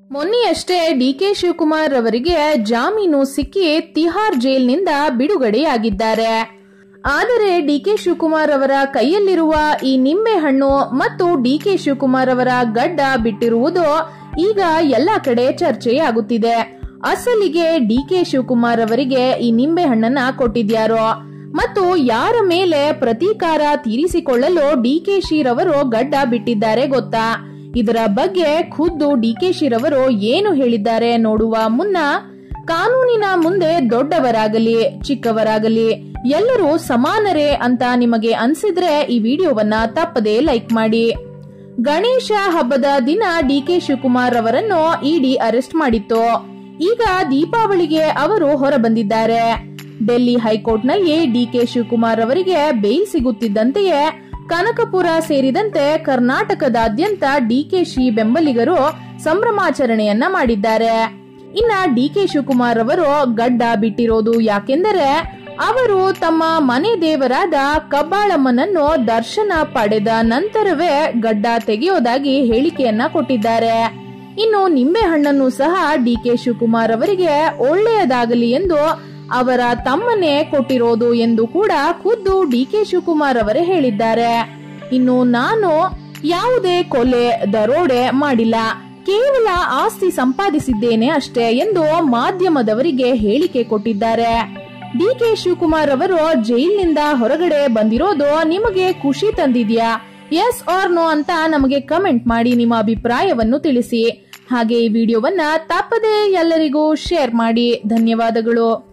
ಮೊನ್ನೆಯಷ್ಟೇ D K Shivakumar ಅವರಿಗೆ ಜಾಮೀನು ಸಿಕ್ಕಿ ತಿಹಾರ್ ಜೈಲ್ನಿಂದ ಬಿಡುಗಡೆಯಾಗಿದ್ದಾರೆ ಆದರೆ ಡಿ ಕೆ ಶಿವಕುಮಾರ್ ಅವರ ಕೈಯಲ್ಲಿರುವ ಈ ನಿಂಬೆ ಹಣ್ಣು ಮತ್ತು ಡಿ ಕೆ ಶಿವಕುಮಾರ್ ಅವರ ಗಡ್ಡ ಬಿಟ್ಟಿರುವುದು ಈಗ ಎಲ್ಲ ಕಡೆ ಚರ್ಚೆಯಾಗುತ್ತಿದೆ ಅಸಲಿಗೆ ಡಿ ಕೆ ಶಿವಕುಮಾರ್ ಅವರಿಗೆ ಈ ನಿಂಬೆ ಹಣ್ಣನ್ನ ಕೊಟ್ಟಿದ್ಯಾರೋ ಮತ್ತು ಯಾರ ಮೇಲೆ ಪ್ರತೀಕಾರ ತೀರಿಸಿಕೊಳ್ಳಲು ಡಿ ಕೆ ಶಿರವರು ಗಡ್ಡ ಬಿಟ್ಟಿದ್ದಾರೆ ಗೊತ್ತಾ ಇದರ ಬಗ್ಗೆ ಖುದ್ದು ಡಿ ಕೆ ಶಿರವರು ಏನು ಹೇಳಿದ್ದಾರೆ ನೋಡುವ ಮುನ್ನ ಕಾನೂನಿನ ಮುಂದೆ ದೊಡ್ಡವರಾಗಲಿ ಚಿಕ್ಕವರಾಗಲಿ ಎಲ್ಲರೂ ಸಮಾನರೇ ಅಂತ ನಿಮಗೆ ಅನ್ಸಿದ್ರೆ ಈ ವಿಡಿಯೋವನ್ನ ತಪ್ಪದೇ ಲೈಕ್ ಮಾಡಿ ಗಣೇಶ ಹಬ್ಬದ ದಿನ ಡಿ ಕೆ ಶಿವಕುಮಾರ್ ಅವರನ್ನು ಇಡಿ ಅರೆಸ್ಟ್ ಮಾಡಿತ್ತು ಈಗ ದೀಪಾವಳಿಗೆ ಅವರು ಹೊರಬಂದಿದ್ದಾರೆ ಡೆಲ್ಲಿ ಹೈಕೋರ್ಟ್ನಲ್ಲಿ ಡಿ ಕೆ ಶಿವಕುಮಾರ್ ಅವರಿಗೆ ಬೇಲ್ ಸಿಗುತ್ತಿದ್ದಂತೆಯೇ ಕನಕಪುರ ಸೇರಿದಂತೆ ಕರ್ನಾಟಕದಾದ್ಯಂತ ಡಿಕೆಶಿ ಬೆಂಬಲಿಗರು ಸಂಭ್ರಮಾಚರಣೆಯನ್ನ ಮಾಡಿದ್ದಾರೆ ಇನ್ನ ಡಿ ಕೆ ಶಿವಕುಮಾರ್ ಅವರು ಗಡ್ಡ ಬಿಟ್ಟಿರೋದು ಯಾಕೆಂದರೆ ಅವರು ತಮ್ಮ ಮನೆ ದೇವರಾದ ಕಬ್ಬಾಳಮ್ಮನನ್ನು ದರ್ಶನ ಪಡೆದ ನಂತರವೇ ಗಡ್ಡ ತೆಗೆಯೋದಾಗಿ ಹೇಳಿಕೆಯನ್ನ ಕೊಟ್ಟಿದ್ದಾರೆ ಇನ್ನು ನಿಂಬೆ ಹಣ್ಣನ್ನು ಸಹ ಡಿ ಕೆ ಶಿವಕುಮಾರ್ ಅವರಿಗೆ ಒಳ್ಳೆಯದಾಗಲಿ ಎಂದು ಅವರ ತಮ್ಮನೇ ಕೊಟ್ಟಿರೋದು ಎಂದು ಕೂಡ ಖುದ್ದು ಡಿ ಕೆ ಶಿವಕುಮಾರ್ ಅವರೇ ಹೇಳಿದ್ದಾರೆ ಇನ್ನು ನಾನು ಯಾವುದೇ ಕೊಲೆ ದರೋಡೆ ಮಾಡಿಲ್ಲ ಕೇವಲ ಆಸ್ತಿ ಸಂಪಾದಿಸಿದ್ದೇನೆ ಅಷ್ಟೇ ಎಂದು ಮಾಧ್ಯಮದವರಿಗೆ ಹೇಳಿಕೆ ಕೊಟ್ಟಿದ್ದಾರೆ ಡಿ ಕೆ ಶಿವಕುಮಾರ್ ಅವರು ಜೈಲಿನಿಂದ ಹೊರಗಡೆ ಬಂದಿರೋದು ನಿಮಗೆ ಖುಷಿ ತಂದಿದ್ಯಾ ಎಸ್ ಆರ್ ನೋ ಅಂತ ನಮಗೆ ಕಮೆಂಟ್ ಮಾಡಿ ನಿಮ್ಮ ಅಭಿಪ್ರಾಯವನ್ನು ತಿಳಿಸಿ ಹಾಗೆ ಈ ವಿಡಿಯೋವನ್ನ ತಪ್ಪದೇ ಎಲ್ಲರಿಗೂ ಶೇರ್ ಮಾಡಿ ಧನ್ಯವಾದಗಳು